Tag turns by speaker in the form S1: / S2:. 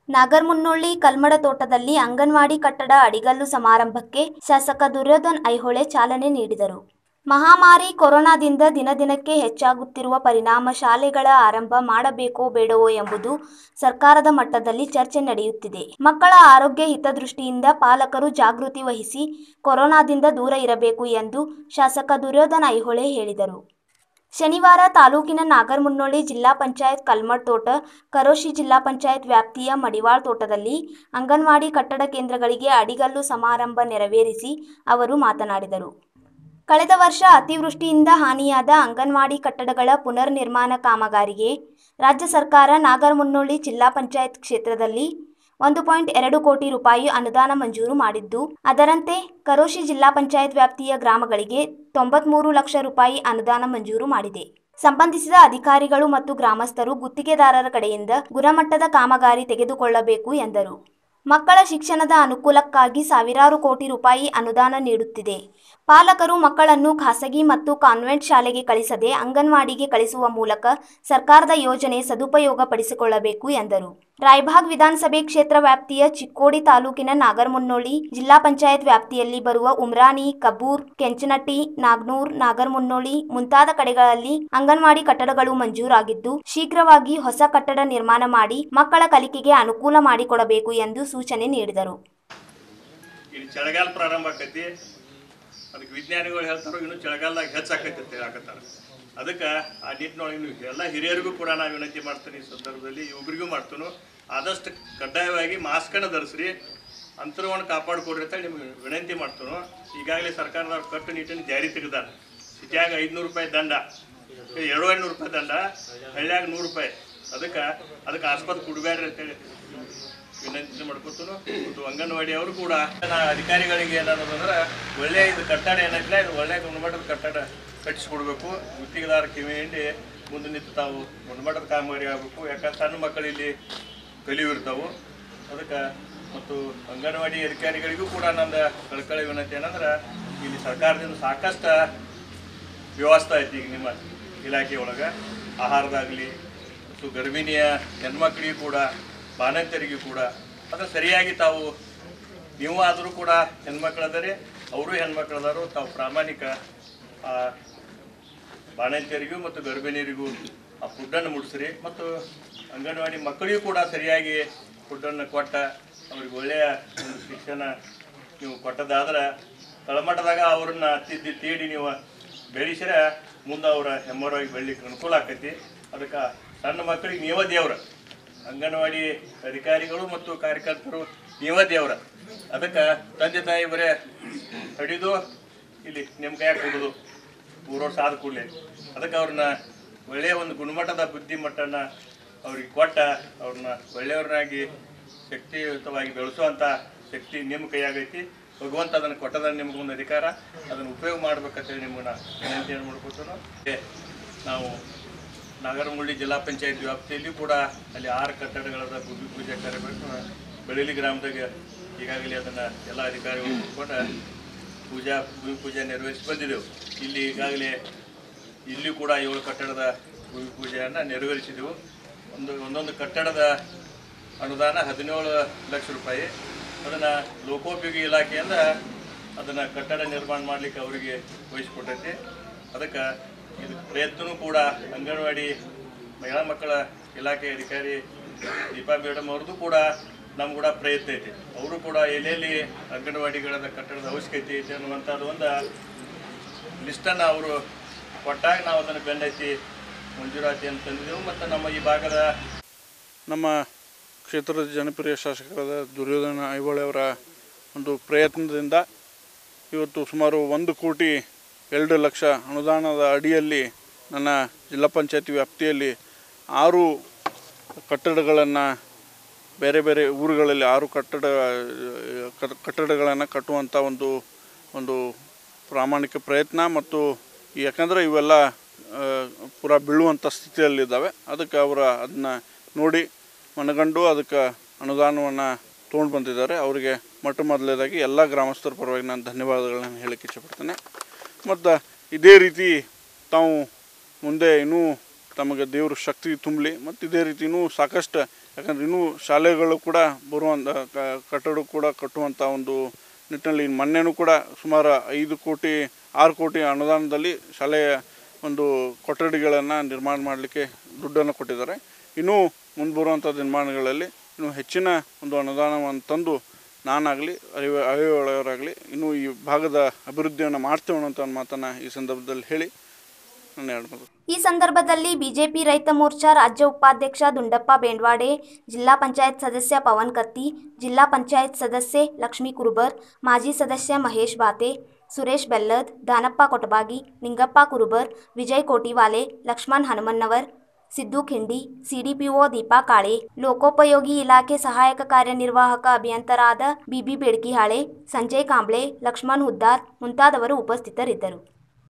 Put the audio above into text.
S1: ನಾಗರಮುನ್ನೋಳ್ಳಿ ಕಲ್ಮಡ ತೋಟದಲ್ಲಿ ಅಂಗನವಾಡಿ ಕಟ್ಟಡ ಅಡಿಗಲ್ಲು ಸಮಾರಂಭಕ್ಕೆ ಶಾಸಕ ದುರ್ಯೋಧನ್ ಐಹೊಳೆ ಚಾಲನೆ ನೀಡಿದರು ಮಹಾಮಾರಿ ಕೊರೋನಾದಿಂದ ದಿನದಿನಕ್ಕೆ ಹೆಚ್ಚಾಗುತ್ತಿರುವ ಪರಿಣಾಮ ಶಾಲೆಗಳ ಆರಂಭ ಮಾಡಬೇಕೋ ಬೇಡವೋ ಎಂಬುದು ಸರ್ಕಾರದ ಮಟ್ಟದಲ್ಲಿ ಚರ್ಚೆ ನಡೆಯುತ್ತಿದೆ ಮಕ್ಕಳ ಆರೋಗ್ಯ ಹಿತದೃಷ್ಟಿಯಿಂದ ಪಾಲಕರು ಜಾಗೃತಿ ವಹಿಸಿ ಕೊರೋನಾದಿಂದ ದೂರ ಇರಬೇಕು ಎಂದು ಶಾಸಕ ದುರ್ಯೋಧನ್ ಐಹೊಳೆ ಹೇಳಿದರು ಶನಿವಾರ ತಾಲೂಕಿನ ನಾಗರಮುನ್ನೋಳಿ ಜಿಲ್ಲಾ ಪಂಚಾಯತ್ ಕಲ್ಮಡ್ ತೋಟ ಕರೋಶಿ ಜಿಲ್ಲಾ ಪಂಚಾಯತ್ ವ್ಯಾಪ್ತಿಯ ಮಡಿವಾಳ್ ತೋಟದಲ್ಲಿ ಅಂಗನವಾಡಿ ಕಟ್ಟಡ ಕೇಂದ್ರಗಳಿಗೆ ಅಡಿಗಲ್ಲು ಸಮಾರಂಭ ನೆರವೇರಿಸಿ ಅವರು ಮಾತನಾಡಿದರು ಕಳೆದ ವರ್ಷ ಅತಿವೃಷ್ಟಿಯಿಂದ ಹಾನಿಯಾದ ಅಂಗನವಾಡಿ ಕಟ್ಟಡಗಳ ಪುನರ್ ನಿರ್ಮಾಣ ಕಾಮಗಾರಿಗೆ ರಾಜ್ಯ ಸರ್ಕಾರ ನಾಗರಮುನ್ನೋಳಿ ಜಿಲ್ಲಾ ಪಂಚಾಯತ್ ಕ್ಷೇತ್ರದಲ್ಲಿ ಒಂದು ಪಾಯಿಂಟ್ ಎರಡು ಕೋಟಿ ರೂಪಾಯಿ ಅನುದಾನ ಮಂಜೂರು ಮಾಡಿದ್ದು ಅದರಂತೆ ಕರೋಶಿ ಜಿಲ್ಲಾ ಪಂಚಾಯತ್ ವ್ಯಾಪ್ತಿಯ ಗ್ರಾಮಗಳಿಗೆ ತೊಂಬತ್ಮೂರು ಲಕ್ಷ ರೂಪಾಯಿ ಅನುದಾನ ಮಂಜೂರು ಮಾಡಿದೆ ಸಂಬಂಧಿಸಿದ ಅಧಿಕಾರಿಗಳು ಮತ್ತು ಗ್ರಾಮಸ್ಥರು ಗುತ್ತಿಗೆದಾರರ ಕಡೆಯಿಂದ ಗುಣಮಟ್ಟದ ಕಾಮಗಾರಿ ತೆಗೆದುಕೊಳ್ಳಬೇಕು ಎಂದರು ಮಕ್ಕಳ ಶಿಕ್ಷಣದ ಅನುಕೂಲಕ್ಕಾಗಿ ಸಾವಿರಾರು ಕೋಟಿ ರೂಪಾಯಿ ಅನುದಾನ ನೀಡುತ್ತಿದೆ ಪಾಲಕರು ಮಕ್ಕಳನ್ನು ಖಾಸಗಿ ಮತ್ತು ಕಾನ್ವೆಂಟ್ ಶಾಲೆಗೆ ಕಳಿಸದೆ ಅಂಗನವಾಡಿಗೆ ಕಳಿಸುವ ಮೂಲಕ ಸರ್ಕಾರದ ಯೋಜನೆ ಸದುಪಯೋಗ ಪಡಿಸಿಕೊಳ್ಳಬೇಕು ಎಂದರು ರಾಯಭಾಗ್ ವಿಧಾನಸಭೆ ಕ್ಷೇತ್ರ ವ್ಯಾಪ್ತಿಯ ಚಿಕ್ಕೋಡಿ ತಾಲೂಕಿನ ನಾಗರಮುನ್ನೋಳಿ ಜಿಲ್ಲಾ ಪಂಚಾಯತ್ ವ್ಯಾಪ್ತಿಯಲ್ಲಿ ಬರುವ ಉಮ್ರಾನಿ ಕಬೂರ್ ಕೆಂಚನಟ್ಟಿ ನಾಗ್ನೂರ್ ನಾಗರಮುನ್ನೋಳಿ ಮುಂತಾದ ಕಡೆಗಳಲ್ಲಿ ಅಂಗನವಾಡಿ ಕಟ್ಟಡಗಳು ಮಂಜೂರಾಗಿದ್ದು ಶೀಘ್ರವಾಗಿ ಹೊಸ ಕಟ್ಟಡ ನಿರ್ಮಾಣ ಮಾಡಿ ಮಕ್ಕಳ ಕಲಿಕೆಗೆ ಅನುಕೂಲ ಮಾಡಿಕೊಡಬೇಕು ಎಂದು ಸೂಚನೆ ನೀಡಿದರು
S2: ಇಲ್ಲಿ ಚಳಿಗಾಲ ಪ್ರಾರಂಭ ಆಕೈತಿ ಅದಕ್ಕೆ ವಿಜ್ಞಾನಿಗಳು ಹೇಳ್ತಾರೋ ಇನ್ನು ಚಳಿಗಾಲದಾಗ ಹೆಚ್ಚಾಕೈತಿ ಅಂತ ಹೇಳಕತ್ತಾರ ಅದಕ್ಕೆ ಆ ನಿಟ್ಟಿನೊಳಗೆ ನೀವು ಎಲ್ಲ ಹಿರಿಯರಿಗೂ ಕೂಡ ನಾವು ವಿನಂತಿ ಮಾಡ್ತೀನಿ ಈ ಸಂದರ್ಭದಲ್ಲಿ ಒಬ್ರಿಗೂ ಮಾಡ್ತೀನೋ ಆದಷ್ಟು ಕಡ್ಡಾಯವಾಗಿ ಮಾಸ್ಕನ್ನು ಧರಿಸ್ರಿ ಅಂತರವನ್ನು ಕಾಪಾಡ್ಕೊಡ್ರಿ ಅಂತ ನಿಮ್ಗೆ ವಿನಂತಿ ಮಾಡ್ತೀನೋ ಈಗಾಗಲೇ ಸರ್ಕಾರದವ್ರು ಕಟ್ಟುನಿಟ್ಟಿನ ಜಾರಿ ತೆಗೆದಾರ ಸಿಟಿಯಾಗ ಐದುನೂರು ರೂಪಾಯಿ ದಂಡ ಎರಡು ಐನೂರು ರೂಪಾಯಿ ದಂಡ ಹಳ್ಳಿಯಾಗ ನೂರು ರೂಪಾಯಿ ಅದಕ್ಕೆ ಅದಕ್ಕೆ ಆಸ್ಪತ್ರೆ ಕೊಡಬೇಡ್ರಿ ಅಂತೇಳಿ ವಿನಂತಿ ಮಾಡ್ಕೊತನು ಮತ್ತು ಅಂಗನವಾಡಿ ಅವರು ಕೂಡ ನಾ ಅಧಿಕಾರಿಗಳಿಗೆ ಏನಾದ್ರು ಅಂದ್ರೆ ಒಳ್ಳೆಯ ಇದು ಕಟ್ಟಡ ಏನೈತಿಲ್ಲ ಇದು ಒಳ್ಳೆಯ ಗುಣಮಟ್ಟದ ಕಟ್ಟಡ ಕಟ್ಟಿಸ್ಕೊಡ್ಬೇಕು ಗುತ್ತಿಗೆದಾರ ಕಿವಿ ಹಿಂಡಿ ಮುಂದೆ ನಿಂತು ತಾವು ಗುಣಮಟ್ಟದ ಕಾಮಗಾರಿ ಆಗಬೇಕು ಯಾಕಂದ್ರೆ ಸಣ್ಣ ಮಕ್ಕಳು ಇಲ್ಲಿ ಕಲಿವಿರ್ತಾವು ಅದಕ್ಕೆ ಮತ್ತು ಅಂಗನವಾಡಿ ಅಧಿಕಾರಿಗಳಿಗೂ ಕೂಡ ನಂದು ಕಳ್ಕಳಿ ವಿನಂತಿ ಏನಂದ್ರೆ ಇಲ್ಲಿ ಸರ್ಕಾರದಿಂದ ಸಾಕಷ್ಟು ವ್ಯವಸ್ಥೆ ಐತಿ ಈಗ ನಿಮ್ಮ ಇಲಾಖೆ ಒಳಗೆ ಆಹಾರದಾಗಲಿ ಮತ್ತು ಗರ್ಭಿಣಿಯ ಹೆಣ್ಮಕ್ಳಿಗೂ ಕೂಡ ಬಾಣಂತರಿಗೂ ಕೂಡ ಅದನ್ನು ಸರಿಯಾಗಿ ತಾವು ನೀವು ಆದರೂ ಕೂಡ ಹೆಣ್ಮಕ್ಳದರೆ ಅವರು ಹೆಣ್ಮಕ್ಳದಾರು ತಾವು ಪ್ರಾಮಾಣಿಕ ಆ ಬಾಣಂತಿಯರಿಗೂ ಮತ್ತು ಗರ್ಭಿಣಿಯರಿಗೂ ಆ ಫುಡ್ಡನ್ನು ಮುಡಿಸ್ರಿ ಮತ್ತು ಅಂಗನವಾಡಿ ಮಕ್ಕಳಿಗೂ ಕೂಡ ಸರಿಯಾಗಿ ಫುಡ್ಡನ್ನು ಕೊಟ್ಟ ಅವ್ರಿಗೆ ಒಳ್ಳೆಯ ಒಂದು ಶಿಕ್ಷಣ ನೀವು ಕೊಟ್ಟದಾದ್ರೆ ತಳಮಟ್ಟದಾಗ ಅವ್ರನ್ನ ತಿದ್ದಿ ತೀಡಿ ನೀವು ಬೆಳೆಸಿರ ಮುಂದೆ ಅವರ ಹೆಮ್ಮರವಾಗಿ ಬೆಳಿಲಿಕ್ಕೆ ಅನುಕೂಲ ಆಕೈತಿ ಅದಕ್ಕೆ ಸಣ್ಣ ಮಕ್ಕಳಿಗೆ ನೀವ ದೇವ್ರ ಅಂಗನವಾಡಿ ಅಧಿಕಾರಿಗಳು ಮತ್ತು ಕಾರ್ಯಕರ್ತರು ನೀವ ದೇವ್ರ ಅದಕ್ಕೆ ತಂದೆ ತಾಯಿ ಬರೇ ಹಿಡಿದು ಇಲ್ಲಿ ನಿಮ್ಮ ಕೈಯಾಗ ಕೊಡೋದು ಮೂರು ವರ್ಷ ಆದ ಕೂಡಲೇ ಅದಕ್ಕೆ ಅವ್ರನ್ನ ಒಳ್ಳೆಯ ಒಂದು ಗುಣಮಟ್ಟದ ಬುದ್ಧಿಮಟ್ಟನ ಅವ್ರಿಗೆ ಕೊಟ್ಟ ಅವ್ರನ್ನ ಒಳ್ಳೆಯವ್ರನ್ನಾಗಿ ಶಕ್ತಿಯುತವಾಗಿ ಬೆಳೆಸುವಂಥ ಶಕ್ತಿ ನಿಮ್ಮ ಕೈಯಾಗೈತಿ ಭಗವಂತ ಅದನ್ನು ಕೊಟ್ಟದ ನಿಮ್ಗೊಂದು ಅಧಿಕಾರ ಅದನ್ನು ಉಪಯೋಗ ಮಾಡ್ಬೇಕಂತೇಳಿ ನಿಮ್ಮನ್ನ ವಿನಂತಿಯನ್ನು ಮಾಡ್ಕೊತಾನು ನಾವು ನಾಗರಮುಳ್ಳಿ ಜಿಲ್ಲಾ ಪಂಚಾಯತ್ ವ್ಯಾಪ್ತಿಯಲ್ಲಿ ಕೂಡ ಅಲ್ಲಿ ಆರು ಕಟ್ಟಡಗಳದ ಭೂಮಿ ಪೂಜೆ ಕಾರ್ಯಕ್ರಮ ಬೆಳಲಿ ಗ್ರಾಮದಾಗ ಈಗಾಗಲೇ ಅದನ್ನು ಎಲ್ಲ ಅಧಿಕಾರಿಗಳು ಕೂತ್ಕೊಂಡು ಪೂಜಾ ಭೂಮಿ ಪೂಜೆ ನೆರವೇರಿಸಿ ಬಂದಿದ್ದೆವು ಇಲ್ಲಿ ಈಗಾಗಲೇ ಇಲ್ಲಿ ಕೂಡ ಏಳು ಕಟ್ಟಡದ ಭೂಮಿ ಪೂಜೆಯನ್ನು ನೆರವೇರಿಸಿದೆವು ಒಂದು ಒಂದೊಂದು ಕಟ್ಟಡದ ಅನುದಾನ ಹದಿನೇಳು ಲಕ್ಷ ರೂಪಾಯಿ ಅದನ್ನು ಲೋಕೋಪಯೋಗಿ ಇಲಾಖೆಯಿಂದ ಅದನ್ನು ಕಟ್ಟಡ ನಿರ್ಮಾಣ ಮಾಡಲಿಕ್ಕೆ ಅವರಿಗೆ ವಹಿಸ್ಕೊಟ್ಟೈತಿ ಅದಕ್ಕೆ ಇದು ಪ್ರಯತ್ನವೂ ಕೂಡ ಅಂಗನವಾಡಿ ಮಹಿಳಾ ಮಕ್ಕಳ ಇಲಾಖೆ ಅಧಿಕಾರಿ ದೀಪಾ ಮೇಡಮ್ ಅವ್ರದ್ದು ಕೂಡ ನಮ್ಮ ಕೂಡ ಪ್ರಯತ್ನ ಐತಿ ಅವರು ಕೂಡ ಎಲ್ಲೆಲ್ಲಿ ಅಂಗನವಾಡಿಗಳ ಕಟ್ಟಡದ ಅವಶ್ಯಕತೆ ಐತಿ ಅನ್ನುವಂಥದ್ದು ಒಂದು ಲಿಸ್ಟನ್ನು ಅವರು ಕೊಟ್ಟಾಗ ನಾವು ಅದನ್ನು ಬೆನ್ನೈತಿ ಮಂಜೂರಾತಿ ಅಂತ ತಂದಿದ್ದೆವು ಮತ್ತು ನಮ್ಮ ಈ ಭಾಗದ
S3: ನಮ್ಮ ಕ್ಷೇತ್ರದ ಜನಪ್ರಿಯ ಶಾಸಕರಾದ ದುರ್ಯೋಧನ ಐಹೊಳೆ ಅವರ ಒಂದು ಪ್ರಯತ್ನದಿಂದ ಇವತ್ತು ಸುಮಾರು ಒಂದು ಕೋಟಿ ಎರಡು ಲಕ್ಷ ಅನುದಾನದ ಅಡಿಯಲ್ಲಿ ನನ್ನ ಜಿಲ್ಲಾ ಪಂಚಾಯತಿ ವ್ಯಾಪ್ತಿಯಲ್ಲಿ ಆರು ಕಟ್ಟಡಗಳನ್ನು ಬೇರೆ ಬೇರೆ ಊರುಗಳಲ್ಲಿ ಆರು ಕಟ್ಟಡ ಕಟ್ಟಡಗಳನ್ನು ಕಟ್ಟುವಂಥ ಒಂದು ಒಂದು ಪ್ರಾಮಾಣಿಕ ಪ್ರಯತ್ನ ಮತ್ತು ಯಾಕಂದರೆ ಇವೆಲ್ಲ ಆ, ಪೂರ ಬೀಳುವಂಥ ಸ್ಥಿತಿಯಲ್ಲಿದ್ದಾವೆ ಅದಕ್ಕೆ ಅವರ ಅದನ್ನ ನೋಡಿ ಮನಗಂಡು ಅದಕ್ಕೆ ಅನುದಾನವನ್ನು ತೊಗೊಂಡು ಬಂದಿದ್ದಾರೆ ಅವರಿಗೆ ಮೊಟ್ಟ ಮೊದಲನೇದಾಗಿ ಎಲ್ಲ ಗ್ರಾಮಸ್ಥರ ಪರವಾಗಿ ನಾನು ಧನ್ಯವಾದಗಳನ್ನ ಹೇಳಕ್ಕೆ ಇಷ್ಟಪಡ್ತೇನೆ ಮತ್ತು ಇದೇ ರೀತಿ ತಾವು ಮುಂದೆ ಇನ್ನೂ ತಮಗೆ ದೇವರು ಶಕ್ತಿ ತುಂಬಲಿ ಮತ್ತು ಇದೇ ರೀತಿ ಇನ್ನೂ ಸಾಕಷ್ಟು ಯಾಕಂದ್ರೆ ಇನ್ನೂ ಶಾಲೆಗಳು ಕೂಡ ಬರುವಂಥ ಕ- ಕಟ್ಟಡ ಕೂಡ ಕಟ್ಟುವಂಥ ಒಂದು ನಿಟ್ಟಿನಲ್ಲಿ ಇನ್ನು ಮೊನ್ನೆನೂ ಕೂಡ ಸುಮಾರು ಐದು ಕೋಟಿ ಆರು ಕೋಟಿ ಅನುದಾನದಲ್ಲಿ ಶಾಲೆಯ ಒಂದು ಕೊಠಡಿಗಳನ್ನು ನಿರ್ಮಾಣ ಮಾಡಲಿಕ್ಕೆ ದುಡ್ಡನ್ನು ಕೊಟ್ಟಿದ್ದಾರೆ ಇನ್ನೂ ಮುಂದೆ ಬರುವಂಥ ನಿರ್ಮಾಣಗಳಲ್ಲಿ ಇನ್ನೂ ಹೆಚ್ಚಿನ ಒಂದು ಅನುದಾನವನ್ನು ತಂದು ನಾನಾಗಲಿ ಅರಿವ ಅರಿವೊಳವರಾಗಲಿ ಇನ್ನೂ ಈ ಭಾಗದ ಅಭಿವೃದ್ಧಿಯನ್ನು ಮಾಡ್ತೇವೆ ಅನ್ನೋಂಥ ಒಂದು ಮಾತನ್ನು ಈ ಸಂದರ್ಭದಲ್ಲಿ ಹೇಳಿ ನನ್ನ ಎರಡು ಮಾತು
S1: ಈ ಸಂದರ್ಭದಲ್ಲಿ ಬಿಜೆಪಿ ರೈತ ಮೋರ್ಚಾ ರಾಜ್ಯ ಉಪಾಧ್ಯಕ್ಷ ದುಂಡಪ್ಪ ಬೇಂಡ್ವಾಡೆ ಜಿಲ್ಲಾ ಪಂಚಾಯತ್ ಸದಸ್ಯ ಪವನ್ ಕತ್ತಿ ಜಿಲ್ಲಾ ಪಂಚಾಯತ್ ಸದಸ್ಯೆ ಲಕ್ಷ್ಮೀ ಕುರುಬರ್ ಮಾಜಿ ಸದಸ್ಯ ಮಹೇಶ್ ಬಾತೆ ಸುರೇಶ್ ಬೆಲ್ಲದ್ ದಾನಪ್ಪ ಕೊಟಬಾಗಿ ನಿಂಗಪ್ಪ ಕುರುಬರ್ ವಿಜಯ್ ಕೋಟಿವಾಲೆ ಲಕ್ಷ್ಮಣ್ ಹನುಮನ್ನವರ್ ಸಿದ್ದು ಖಿಂಡಿ ಸಿಡಿಪಿಒ ದೀಪಾ ಕಾಳೆ ಲೋಕೋಪಯೋಗಿ ಇಲಾಖೆ ಸಹಾಯಕ ಕಾರ್ಯನಿರ್ವಾಹಕ ಅಭಿಯಂತರಾದ ಬಿಬಿ ಬೇಡ್ಕಿಹಾಳೆ ಸಂಜಯ್ ಕಾಂಬ್ಳೆ ಲಕ್ಷ್ಮಣ್ ಹುದ್ದಾರ್ ಮುಂತಾದವರು ಉಪಸ್ಥಿತರಿದ್ದರು